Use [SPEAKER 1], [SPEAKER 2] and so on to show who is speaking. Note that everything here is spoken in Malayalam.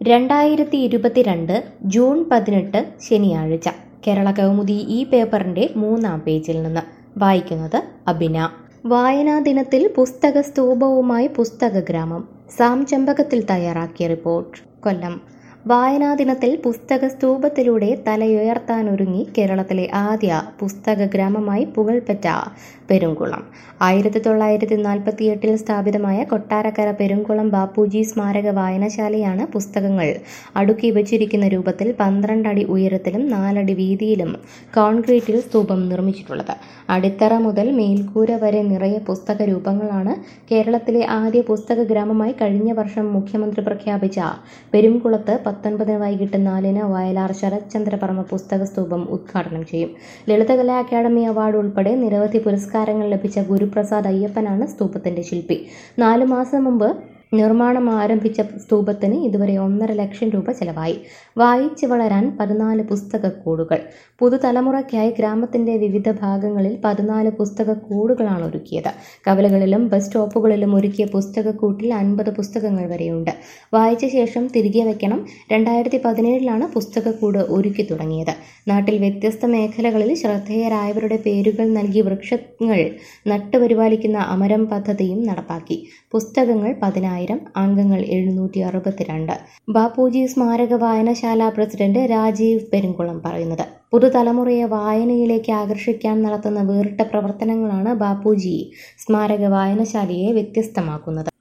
[SPEAKER 1] രണ്ടായിരത്തി ഇരുപത്തിരണ്ട് ജൂൺ പതിനെട്ട് ശനിയാഴ്ച കേരള കൗമുദി ഈ പേപ്പറിന്റെ മൂന്നാം പേജിൽ നിന്ന് വായിക്കുന്നത് അബിന വായനാ ദിനത്തിൽ പുസ്തക സ്തൂപവുമായി പുസ്തക ഗ്രാമം സാം ചെമ്പകത്തിൽ തയ്യാറാക്കിയ റിപ്പോർട്ട് കൊല്ലം വായനാ ദിനത്തിൽ പുസ്തക സ്തൂപത്തിലൂടെ തലയുയർത്താനൊരുങ്ങി കേരളത്തിലെ ആദ്യ പുസ്തക ഗ്രാമമായി പുകൾപെറ്റ പെരുങ്കുളം ആയിരത്തി തൊള്ളായിരത്തി നാൽപ്പത്തി എട്ടിൽ സ്ഥാപിതമായ കൊട്ടാരക്കര പെരുങ്കുളം ബാപ്പുജി സ്മാരക വായനശാലയാണ് പുസ്തകങ്ങൾ അടുക്കി വച്ചിരിക്കുന്ന രൂപത്തിൽ പന്ത്രണ്ട് അടി ഉയരത്തിലും നാലടി വീതിയിലും കോൺക്രീറ്റിൽ സ്തൂപം നിർമ്മിച്ചിട്ടുള്ളത് അടിത്തറ മുതൽ മേൽക്കൂര വരെ നിറയെ പുസ്തക രൂപങ്ങളാണ് കേരളത്തിലെ ആദ്യ പുസ്തക ഗ്രാമമായി കഴിഞ്ഞ വർഷം മുഖ്യമന്ത്രി പ്രഖ്യാപിച്ച പെരുംകുളത്ത് പത്തൊൻപതിന് വൈകിട്ട് നാലിന് വയലാർ ശരത്ചന്ദ്രപർമ്മ പുസ്തക സ്തൂപം ഉദ്ഘാടനം ചെയ്യും ലളിതകലാ അക്കാദമി അവാർഡ് ഉൾപ്പെടെ നിരവധി പുരസ്കാരങ്ങൾ ലഭിച്ച ഗുരുപ്രസാദ് അയ്യപ്പനാണ് സ്തൂപത്തിന്റെ ശില്പി നാലു മാസം മുമ്പ് നിർമ്മാണം ആരംഭിച്ച സ്തൂപത്തിന് ഇതുവരെ ഒന്നര ലക്ഷം രൂപ ചെലവായി വായിച്ചു വളരാൻ പതിനാല് പുസ്തകക്കൂടുകൾ പുതുതലമുറയ്ക്കായി ഗ്രാമത്തിന്റെ വിവിധ ഭാഗങ്ങളിൽ പതിനാല് പുസ്തകക്കൂടുകളാണ് ഒരുക്കിയത് കവലകളിലും ബസ് സ്റ്റോപ്പുകളിലും ഒരുക്കിയ പുസ്തകക്കൂട്ടിൽ അൻപത് പുസ്തകങ്ങൾ വരെയുണ്ട് വായിച്ച ശേഷം തിരികെ വയ്ക്കണം രണ്ടായിരത്തി പതിനേഴിലാണ് പുസ്തകക്കൂട് ഒരുക്കി തുടങ്ങിയത് നാട്ടിൽ വ്യത്യസ്ത മേഖലകളിൽ ശ്രദ്ധേയരായവരുടെ പേരുകൾ നൽകി വൃക്ഷങ്ങൾ നട്ടുപരിപാലിക്കുന്ന അമരം പദ്ധതിയും നടപ്പാക്കി പുസ്തകങ്ങൾ പതിനായിരം അംഗങ്ങൾ എഴുന്നൂറ്റി അറുപത്തിരണ്ട് ബാപ്പുജി സ്മാരക വായനശാല പ്രസിഡന്റ് രാജീവ് പെരുങ്കുളം പറയുന്നത് പുതുതലമുറയെ വായനയിലേക്ക് ആകർഷിക്കാൻ നടത്തുന്ന വേറിട്ട പ്രവർത്തനങ്ങളാണ് ബാപ്പുജി സ്മാരക വായനശാലയെ വ്യത്യസ്തമാക്കുന്നത്